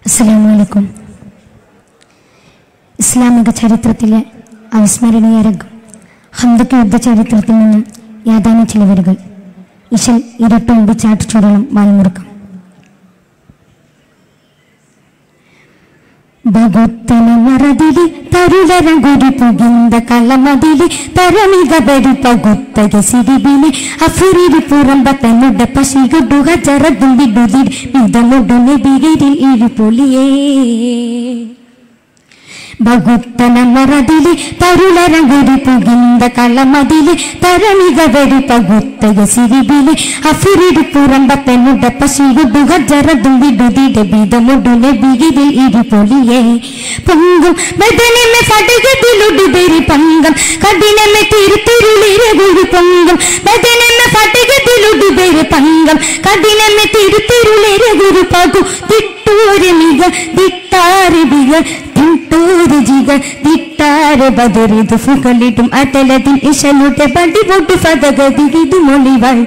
അസ്സലാമലൈക്കും ഇസ്ലാമിക ചരിത്രത്തിലെ അവിസ്മരണീയ രംഗം ഹന്തക്ക് യുദ്ധ ചരിത്രത്തിൽ നിന്നും യാതാനും ചില വരികൾ ഇശൽ ഇരട്ടുമ്പി ചാട്ടുചൂടണം വാൽമുറുക്കം ಬಗುತ್ತನ ಮರದಿಲಿ ತರುಳರ ಗುರಿ ಪುಗಿಂದ ಕಳ್ಳಮದಿಲಿ ತರಮಿಗ ಬರಿ ಪಗುತ್ತಗೆ ಸಿರಿಬಿಲಿ ಅಫುರಿರಿ ಪುರಂಬ ತನ್ನುಡ್ಡ ಪಸಿಗುಡ್ಡು ಹಜರ ದುಂಬಿಡುದಿರಿ ಬಿದ ಮುಡ್ಡುನೆ ಬಿಗಿರಿ ಇರಿ ಪುಲಿಯೇ ಬಗುತ್ತನ ಮರದಿಲಿ ತರುಳರ ಗುರಿ ಪುಗಿಂದ ಕಳ್ಳಮದಿಲಿ ತರಮಿಗ ಬರಿ ಪಗುತ್ತಗೆ ಸಿರಿಬಿಲಿ ಅಫುರಿರಿ ಪುರಂಬ ತನ್ನುಡ್ಡ പശികുടു ഹജറ ദുംബിടുതിടെ ബീതമുടുനെ ബിഗിരിൽ ഇരിപൊളിയേ പൊങ്കും ബദനമെ ഫടകത്തിലുടുബെരി പങ്കം കഠിനമെ തിരുത്തിരുളിരെ ഗുരു പൊങ്കും ബദനമെ ഫടകത്തിലുടുബെരി പങ്കം കഠിനമെ തിരുത്തിരുളിരെ ഗുരു പകു തിട്ടൂര് മിക ദിട്ടാറ് ബിക തിട്ടൂര് ജിക ദിട്ടാറ് ബദറിത് ഫുകളിട്ടും അടലതിൻ ഇശലുടെ ബടി പൊട്ടു ഫതഗതികിത് മൊളിവാൾ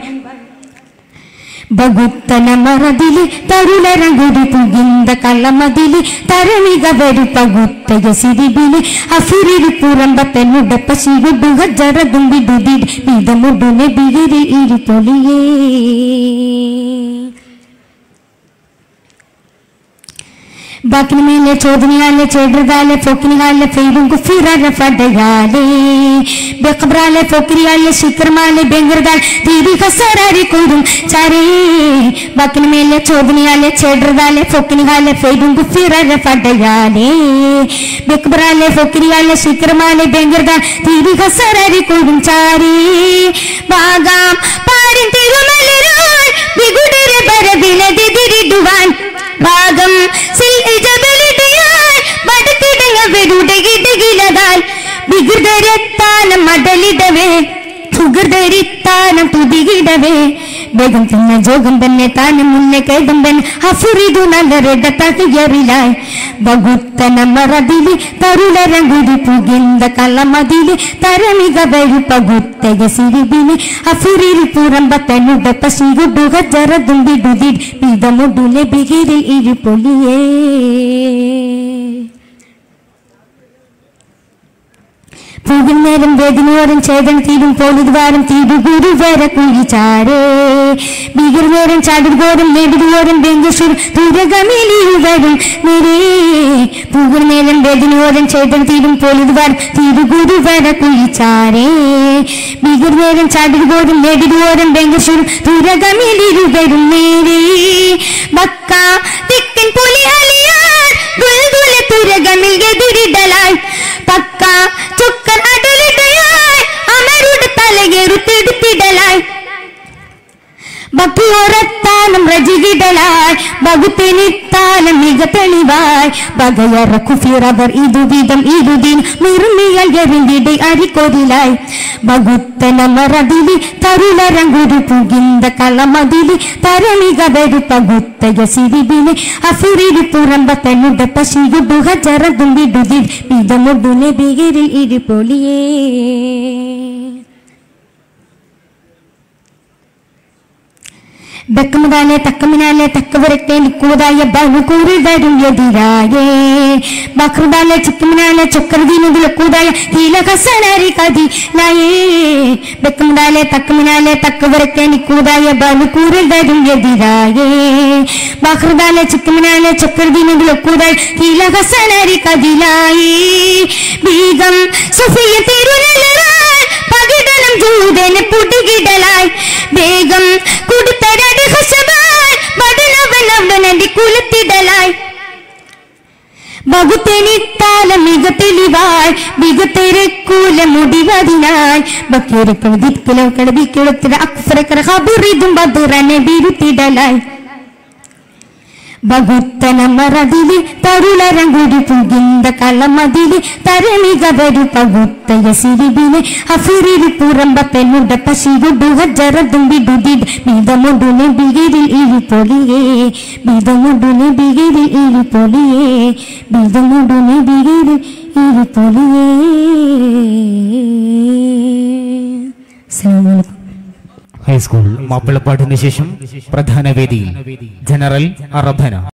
ಬಗುತ್ತನ ಮರದಿಲಿ ತರುಳರ ಗುಡಿ ಪುಗಿಂದ ಕಳ್ಳಮದಿಲಿ ತರಣಿಗ ಬರು ಪಗುತ್ತಗೆ ಸಿರಿಬಿಲಿ ಅಫುರಿರಿ ಪುರಂಬ ಪೆನ್ನುಡ ಪಸಿಗುಡ್ಡು ಹಜ್ಜರ ದುಂಬಿಡುದಿಡಿ ಬೀದ ಮುಡ್ಡುನೆ ಬಿಗಿರಿ ಇರಿ ಪೊಲಿಯೇ ബാക്കിന് മേലെ ചോദനയാലെ ചേടുകാലെ പൊക്കിനുകാലെ ഫെയ്തും കുഫിറ ഫടയാലെ ബെക്കബ്രാലെ പൊക്കിരിയാലെ ശിഖർമാലെ ബെങ്കർദാൽ തീരി ഹസറാരി കൂരും ചാരേ ബാക്കിന് മേലെ ചോദനയാലെ ചേടുകാലെ പൊക്കിനുകാലെ ഫെയ്തും കുഫിറ ഫടയാലെ ബെക്കബ്രാലെ പൊക്കിരിയാലെ ശിഖർമാലെ ബെങ്കർദാൽ തീരി ഹസറാരി കൂരും ചാരേ ബാഗാം പാരിൻ തിരുമലരാൻ വികുടരെ ബരവിലതിരിടുവാൻ ഭാഗം സിൽ ഇജബലിടിയാൽ വടക്കിടങ്ങവരുടെ ഇടകിലതാൽ വികൃതരത്താനം മടലിടവേ സുഹൃതരിത്താനം തുതികിടവേ വേഗം തന്നെ ജോഗം തന്നെ താനും മുന്നേ കേടുമ്പൻ അഫുറിതു നല്ലരുടെ തകയറിലായി ബഗുത്തന മറതിലി തരുളരങ്കുരി പുകിന്ത കള്ളമതിലി തരമിക വഴി പകുത്തക സിരിബിനി അഫുരിൽ പുറമ്പ തന്നുട പശികുടു ഹജറ ദുംബിടുതിട് പിതമുടുലെ ബിഗിരിൽ ഇരിപ്പൊലിയേ പോകുന്നേരം വേദനയോരം ചേതൻ തീരും പോലുദ്വാരം തീരുഗുരു വരെ കുഴിച്ചാരേ ഭീകരനേരം ചാടുകോരം നേടുകോരം ബെങ്കുഷൂർ ദൂരഗമിലിയിൽ വരും നേരേ പോകുന്നേരം വേദനയോരം ചേതൻ തീരും പോലുദ്വാരം തീരുഗുരു വരെ കുഴിച്ചാരേ ഭീകരനേരം ചാടുകോരം നേടുകോരം ബെങ്കുഷൂർ ദൂരഗമിലിയിൽ വരും നേരേ ബക്ക തെക്കൻ പുലി അലിയാർ ദുൽദുല തുരകമിൽ എതിരിടലായി പക്ക ചുക്കൻ അടലിടയായി അമരുടെ തലയെറുത്തെടുത്തിടലായി ഭക്തിയോരത്താനം രജികിടലായി ബഹുത്തിനിത്താനം മിക തെളിവായി ബകയറ കുഫിറവർ ഇതുവിധം ഇരുതിൻ നിർമ്മിയൽ എറിന്തിടെ അരിക്കൊതിലായി ബഹുത്തന മറതിലി തരുളരങ്കുരു പുകിന്ത കളമതിലി തരണിക വരു പകുത്തയ സിരിബിനെ അഫുരിരി പുറമ്പ തന്നുട പശിയുടു ഹജറ തുമ്പിടുതി മിതമുടുനെ ബിഗിരിൽ ഇരിപ്പൊളിയേ ബക്കമുതാലെ തക്കമിനാലെ തക്കവരത്തെ നിൽക്കുവതായ ബഹുകൂറി വരും എതിരായേ ബക്രുദാലെ ചിക്കമിനാലെ ചൊക്കരദീനുതിലക്കൂതായ ഹീലഹസനരി കതി നായേ ബക്കമുതാലെ തക്കമിനാലെ തക്കവരത്തെ നിൽക്കുവതായ ബഹുകൂറി വരും എതിരായേ ബക്രുദാലെ ചിക്കമിനാലെ ചൊക്കരദീനുതിലക്കൂതായ ഹീലഹസനരി കതിലായേ ബീഗം സുഫിയ തിരുനലറാൻ പകിടനം ജൂതന് പുടുകിടലായി വേഗം കൊടുത്തരടി ഹസബാൻ മടനവനവനടി കുലത്തിടലായി ബഹുത്തെനിത്താല മിക തെളിവായി മികത്തെരക്കൂല മുടിവതിനായി ബക്കേരക്കൾ ദിക്കിലോ കടവിക്കിളത്തിര അക്ഫറക്കര ഹബുറിതും ബദുറനെ ബിരുത്തിടലായി ബഹുത്തന മറതിലി തരുളരങ്കുടി പുകിന്ത കളമതിലി തരണിക വരു പകുത്തയ സിരിബിനെ അഫുരിരി പുറമ്പ പെണ്ണുട പശികുടു ഹജറ തുമ്പിടുതിട് ബിതമുടുനെ ബിഗിരിൽ ഇരിപ്പൊളിയേ ബിതമുടുനെ ബിഗിരിൽ ഇരിപ്പൊളിയേ ബിതമുടുനെ ബിഗിരിൽ ഇരിപ്പൊളിയേ അസ്സലാമു അലൈക്കും ഹൈസ്കൂൾ മാപ്പിളപ്പാട്ടിന് ശേഷം പ്രധാന വേദിയിൽ ജനറൽ അറബന